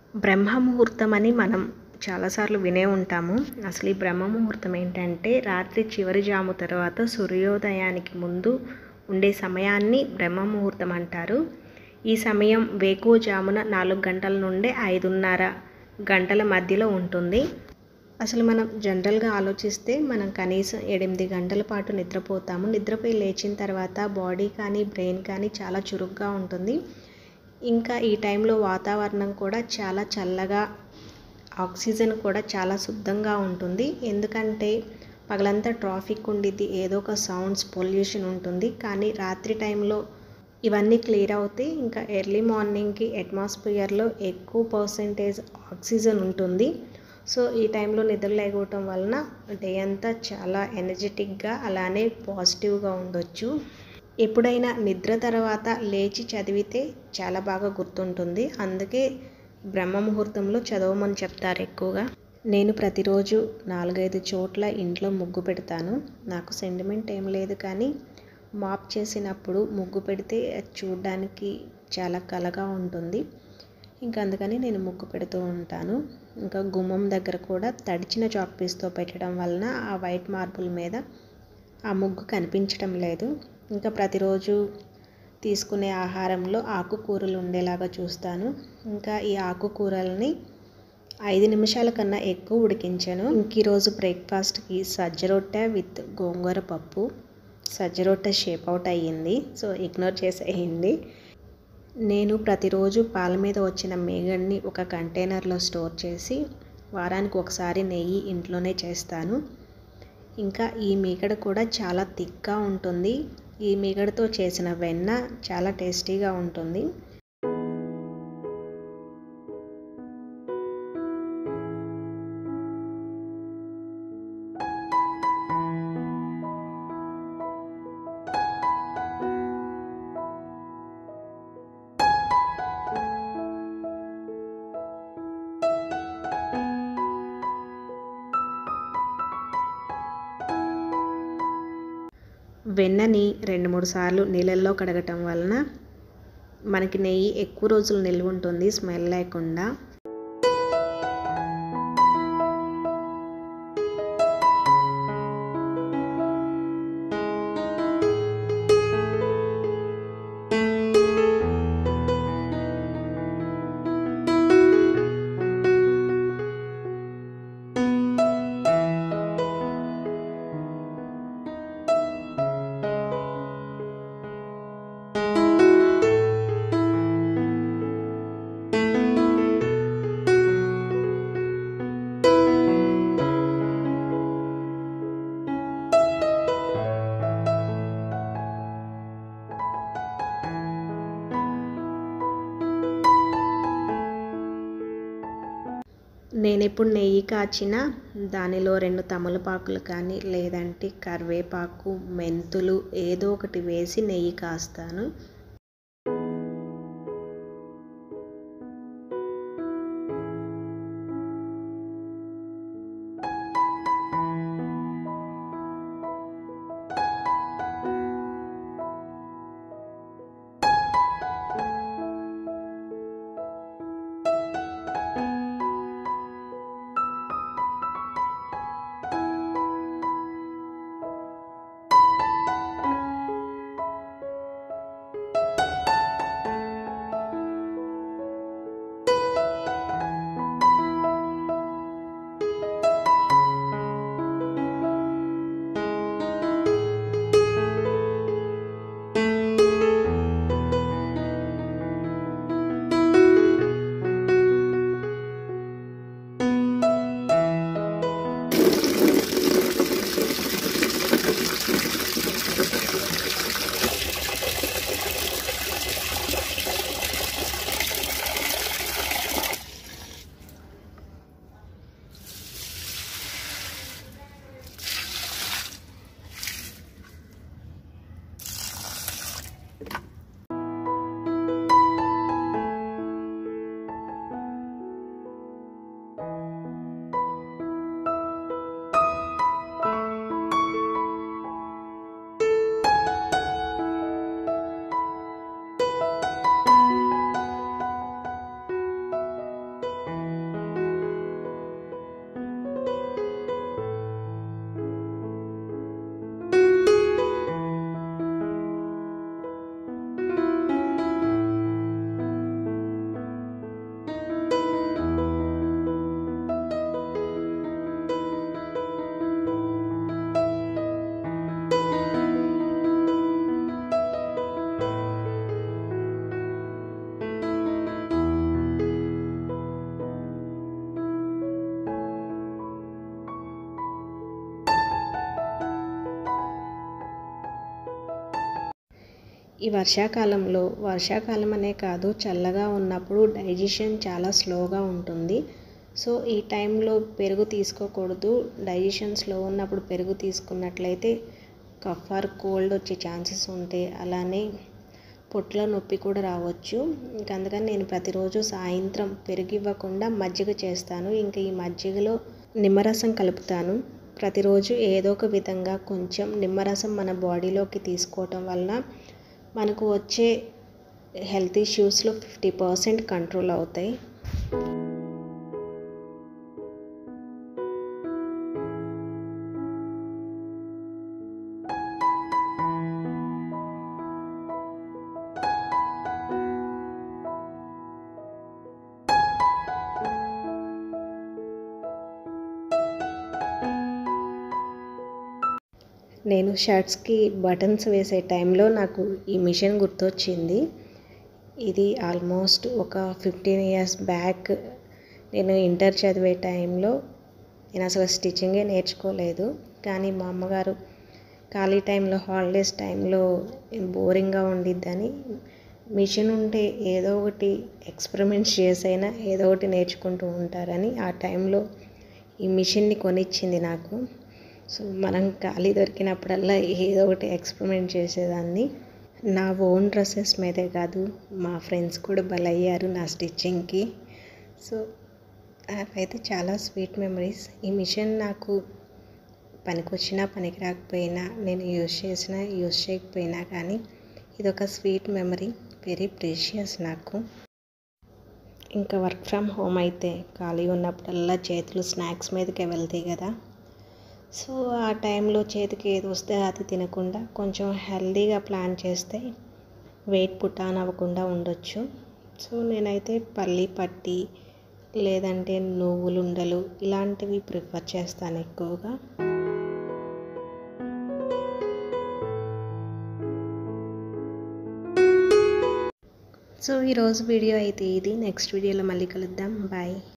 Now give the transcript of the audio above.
బ్రహ్మ ముహూర్తం అని మనం చాలాసార్లు వినే ఉంటాము అసలు ఈ బ్రహ్మ ముహూర్తం ఏంటంటే రాత్రి చివరి జాము తర్వాత సూర్యోదయానికి ముందు ఉండే సమయాన్ని బ్రహ్మ ముహూర్తం అంటారు ఈ సమయం వేకువజామున నాలుగు గంటల నుండి ఐదున్నర గంటల మధ్యలో ఉంటుంది అసలు మనం జనరల్గా ఆలోచిస్తే మనం కనీసం ఎనిమిది గంటల పాటు నిద్రపోతాము నిద్రపోయి లేచిన తర్వాత బాడీ కానీ బ్రెయిన్ కానీ చాలా చురుగ్గా ఉంటుంది ఇంకా ఈ టైంలో వాతావరణం కూడా చాలా చల్లగా ఆక్సిజన్ కూడా చాలా శుద్ధంగా ఉంటుంది ఎందుకంటే పగలంతా ట్రాఫిక్ ఉండిద్ది ఏదో ఒక సౌండ్స్ పొల్యూషన్ ఉంటుంది కానీ రాత్రి టైంలో ఇవన్నీ క్లియర్ అవుతాయి ఇంకా ఎర్లీ మార్నింగ్కి అట్మాస్ఫియర్లో ఎక్కువ పర్సంటేజ్ ఆక్సిజన్ ఉంటుంది సో ఈ టైంలో నిద్ర లేకపోవటం వలన డే అంతా చాలా ఎనర్జెటిక్గా అలానే పాజిటివ్గా ఉండొచ్చు ఎప్పుడైనా నిద్ర తర్వాత లేచి చదివితే చాలా బాగా గుర్తుంటుంది అందుకే బ్రహ్మ ముహూర్తంలో చదవమని చెప్తారు ఎక్కువగా నేను ప్రతిరోజు నాలుగైదు చోట్ల ఇంట్లో ముగ్గు పెడతాను నాకు సెంటిమెంట్ ఏం లేదు కానీ మాప్ చేసినప్పుడు ముగ్గు పెడితే అది చూడడానికి చాలా కలగా ఉంటుంది ఇంకా అందుకని నేను ముగ్గు పెడుతూ ఉంటాను ఇంకా గుమ్మం దగ్గర కూడా తడిచిన చాక్ పీస్తో పెట్టడం వలన ఆ వైట్ మార్బుల్ మీద ఆ ముగ్గు కనిపించడం లేదు ఇంకా ప్రతిరోజు తీసుకునే ఆహారంలో ఆకుకూరలు ఉండేలాగా చూస్తాను ఇంకా ఈ ఆకుకూరల్ని ఐదు నిమిషాల కన్నా ఎక్కువ ఉడికించాను ఇంక ఈరోజు బ్రేక్ఫాస్ట్కి సజ్జ రొట్టె విత్ గోంగూర పప్పు సజ్జ రొట్టె షేప్ అవుట్ అయ్యింది సో ఇగ్నోర్ చేసేయండి నేను ప్రతిరోజు పాల మీద వచ్చిన మేగడ్ని ఒక కంటైనర్లో స్టోర్ చేసి వారానికి ఒకసారి నెయ్యి ఇంట్లోనే చేస్తాను ఇంకా ఈ మీగడ కూడా చాలా థిక్గా ఉంటుంది ఈ మీగడతో చేసిన వెన్న చాలా టేస్టీగా ఉంటుంది వెన్నని రెండు మూడు సార్లు నీళ్ళల్లో కడగటం వలన మనకి నెయ్యి ఎక్కువ రోజులు నిల్వ ఉంటుంది స్మెల్ లేకుండా నేను ఎప్పుడు నెయ్యి కాచిన దానిలో రెండు తమలపాకులు కానీ లేదంటే కరివేపాకు మెంతులు ఏదో ఒకటి వేసి నెయ్యి కాస్తాను ఈ వర్షాకాలంలో వర్షాకాలం అనే కాదు చల్లగా ఉన్నప్పుడు డైజెషన్ చాలా స్లోగా ఉంటుంది సో ఈ టైంలో పెరుగు తీసుకోకూడదు డైజెషన్ స్లో ఉన్నప్పుడు పెరుగు తీసుకున్నట్లయితే కఫ్ ఆర్ కోల్డ్ వచ్చే ఛాన్సెస్ ఉంటాయి అలానే పొట్టులో నొప్పి కూడా రావచ్చు ఇంకా అందుకని నేను ప్రతిరోజు సాయంత్రం పెరుగు ఇవ్వకుండా మజ్జిగ చేస్తాను ఇంకా ఈ మజ్జిగలో నిమ్మరసం కలుపుతాను ప్రతిరోజు ఏదో ఒక విధంగా కొంచెం నిమ్మరసం మన బాడీలోకి తీసుకోవటం వలన మనకు వచ్చే హెల్త్ ఇష్యూస్లో ఫిఫ్టీ పర్సెంట్ కంట్రోల్ అవుతాయి నేను షర్ట్స్కి బటన్స్ వేసే టైంలో నాకు ఈ మిషన్ గుర్తొచ్చింది ఇది ఆల్మోస్ట్ ఒక ఫిఫ్టీన్ ఇయర్స్ బ్యాక్ నేను ఇంటర్ చదివే టైంలో నేను అసలు స్టిచ్చింగే నేర్చుకోలేదు కానీ మా అమ్మగారు ఖాళీ టైంలో హాలిడేస్ టైంలో బోరింగ్గా ఉండిద్దని మిషన్ ఉంటే ఏదో ఒకటి ఎక్స్పెరిమెంట్స్ చేసైనా ఏదో ఒకటి నేర్చుకుంటూ ఉంటారని ఆ టైంలో ఈ మిషన్ని కొనిచ్చింది నాకు సో మనం ఖాళీ దొరికినప్పుడల్లా ఏదో ఒకటి ఎక్స్పెరిమెంట్ చేసేదాన్ని నా ఓన్ డ్రెస్సెస్ మీదే కాదు మా ఫ్రెండ్స్ కూడా బలయ్యారు నా స్టిచ్చింగ్కి సో అవైతే చాలా స్వీట్ మెమరీస్ ఈ మిషన్ నాకు పనికొచ్చినా పనికి రాకపోయినా నేను యూజ్ చేసినా యూజ్ చేయకపోయినా కానీ ఇది ఒక స్వీట్ మెమరీ వెరీ ప్రీషియస్ నాకు ఇంకా వర్క్ ఫ్రమ్ హోమ్ అయితే ఖాళీ ఉన్నప్పుడల్లా చేతులు స్నాక్స్ మీదకే వెళ్తాయి కదా సో ఆ టైంలో చేతికి ఏది వస్తే అది తినకుండా కొంచెం హెల్దీగా ప్లాన్ చేస్తే వెయిట్ పుటాన్ అవ్వకుండా ఉండొచ్చు సో నేనైతే పల్లి పట్టి లేదంటే నువ్వులు ఉండలు ఇలాంటివి ప్రిఫర్ చేస్తాను ఎక్కువగా సో ఈరోజు వీడియో అయితే ఇది నెక్స్ట్ వీడియోలో మళ్ళీ కలుద్దాం బాయ్